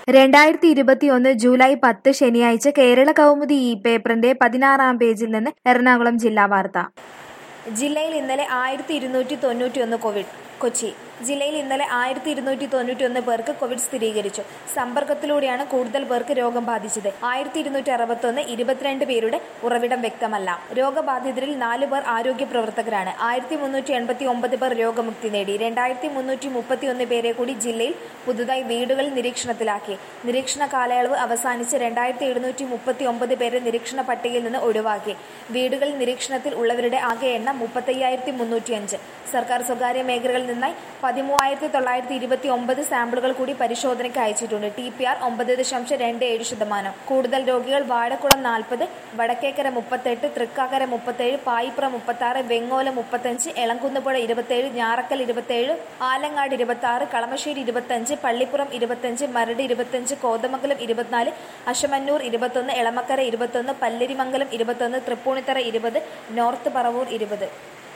രണ്ടായിരത്തി ഇരുപത്തിയൊന്ന് ജൂലൈ പത്ത് ശനിയാഴ്ച കേരള കൗമുദി ഈ പേപ്പറിന്റെ പതിനാറാം പേജിൽ നിന്ന് എറണാകുളം ജില്ലാ വാർത്ത ജില്ലയിൽ ഇന്നലെ ആയിരത്തി ഇരുന്നൂറ്റി തൊണ്ണൂറ്റിയൊന്ന് കോവിഡ് കൊച്ചി ജില്ലയിൽ ഇന്നലെ ആയിരത്തി ഇരുന്നൂറ്റി തൊണ്ണൂറ്റിയൊന്ന് പേർക്ക് കോവിഡ് സ്ഥിരീകരിച്ചു സമ്പർക്കത്തിലൂടെയാണ് കൂടുതൽ പേർക്ക് രോഗം ബാധിച്ചത് ആയിരത്തി ഇരുന്നൂറ്റി അറുപത്തൊന്ന് ഇരുപത്തിരണ്ട് പേരുടെ ഉറവിടം വ്യക്തമല്ല രോഗബാധിതരിൽ നാല് പേർ ആരോഗ്യ പ്രവർത്തകരാണ് ആയിരത്തി മുന്നൂറ്റി എൺപത്തി ഒമ്പത് പേർ രോഗമുക്തി നേടി രണ്ടായിരത്തി മുന്നൂറ്റി മുപ്പത്തി ഒന്ന് പേരെ കൂടി ജില്ലയിൽ പുതുതായി വീടുകളിൽ നിരീക്ഷണത്തിലാക്കി നിരീക്ഷണ കാലയളവ് അവസാനിച്ച് രണ്ടായിരത്തി എഴുന്നൂറ്റി മുപ്പത്തി ഒമ്പത് പേരെ നിരീക്ഷണ പട്ടികയിൽ നിന്ന് ഒഴിവാക്കി വീടുകളിൽ നിരീക്ഷണത്തിൽ ഉള്ളവരുടെ ആകെ എണ്ണം മുപ്പത്തയ്യായിരത്തി മുന്നൂറ്റിയഞ്ച് സർക്കാർ സ്വകാര്യ മേഖലകളിൽ നിന്നായി പതിമൂവായിരത്തി തൊള്ളായിരത്തി ഇരുപത്തി ഒമ്പത് സാമ്പിളുകൾ കൂടി പരിശോധനയ്ക്ക് അയച്ചിട്ടുണ്ട് ടി പി ആർ ഒമ്പത് ദശാംശം രണ്ട് ഏഴ് ശതമാനം കൂടുതൽ രോഗികൾ വാഴക്കുളം നാൽപ്പത് വടക്കേക്കര മുപ്പത്തെട്ട് തൃക്കാക്കര മുപ്പത്തേഴ് പായിപ്പുറ മുപ്പത്തി ആറ് വെങ്ങോല മുപ്പത്തഞ്ച് എളങ്കുന്നുപുഴ ഇരുപത്തേഴ് ഞാറക്കൽ ഇരുപത്തേഴ് ആലങ്ങാട് ഇരുപത്തി ആറ് കളമശ്ശേരി ഇരുപത്തഞ്ച് പള്ളിപ്പുറം ഇരുപത്തഞ്ച് മരട് ഇരുപത്തഞ്ച് കോതമംഗലം ഇരുപത്തിനാല് അശമന്നൂർ ഇരുപത്തൊന്ന് എളമക്കര ഇരുപത്തൊന്ന് പല്ലരിമംഗലം ഇരുപത്തൊന്ന് തൃപ്പൂണിത്തറ ഇരുപത് നോർത്ത് പറവൂർ ഇരുപത്